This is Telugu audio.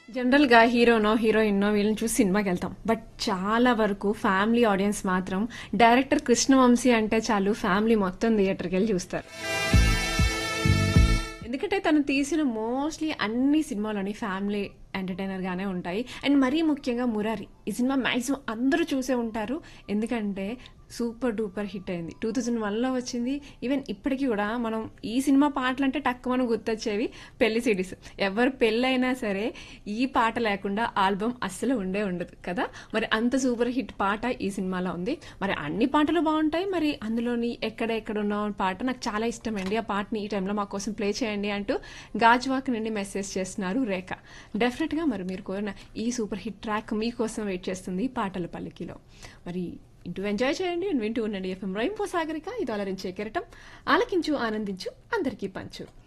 జనరల్గా హీరోనో హీరోయిన్నో వీళ్ళని చూసి సినిమాకి వెళ్తాం బట్ చాలా వరకు ఫ్యామిలీ ఆడియన్స్ మాత్రం డైరెక్టర్ కృష్ణవంశీ అంటే చాలు ఫ్యామిలీ మొత్తం థియేటర్కి వెళ్ళి చూస్తారు ఎందుకంటే తను తీసిన మోస్ట్లీ అన్ని సినిమాలోని ఫ్యామిలీ ఎంటర్టైనర్ గానే ఉంటాయి అండ్ మరీ ముఖ్యంగా మురారి ఈ సినిమా మ్యాక్సిమం అందరూ చూసే ఉంటారు ఎందుకంటే సూపర్ డూపర్ హిట్ అయింది టూ థౌజండ్ వన్లో వచ్చింది ఈవెన్ ఇప్పటికీ కూడా మనం ఈ సినిమా పాటలు అంటే టక్కు మనం గుర్తొచ్చేవి పెళ్లి సిడీస్ ఎవరు పెళ్ళైనా సరే ఈ పాట లేకుండా ఆల్బమ్ అస్సలు ఉండే ఉండదు కదా మరి అంత సూపర్ హిట్ పాట ఈ సినిమాలో ఉంది మరి అన్ని పాటలు బాగుంటాయి మరి అందులోని ఎక్కడ ఎక్కడ ఉన్న పాట నాకు చాలా ఇష్టం అండి ఆ పాటని ఈ టైంలో మా కోసం ప్లే చేయండి అంటూ గాజ్వాక్ నుండి మెసేజ్ చేస్తున్నారు రేఖ డెఫినెట్గా మరి మీరు కోరిన ఈ సూపర్ హిట్ ట్రాక్ మీకోసం వెయిట్ చేస్తుంది పాటల పల్లికిలో మరి ఇంటూ ఎంజాయ్ చేయండి and వింటూ ఉండండి ఎఫ్ఎం రైంపో సాగరిక ఇది అలరించే కెరటం ఆలకించు ఆనందించు అందరికీ పంచు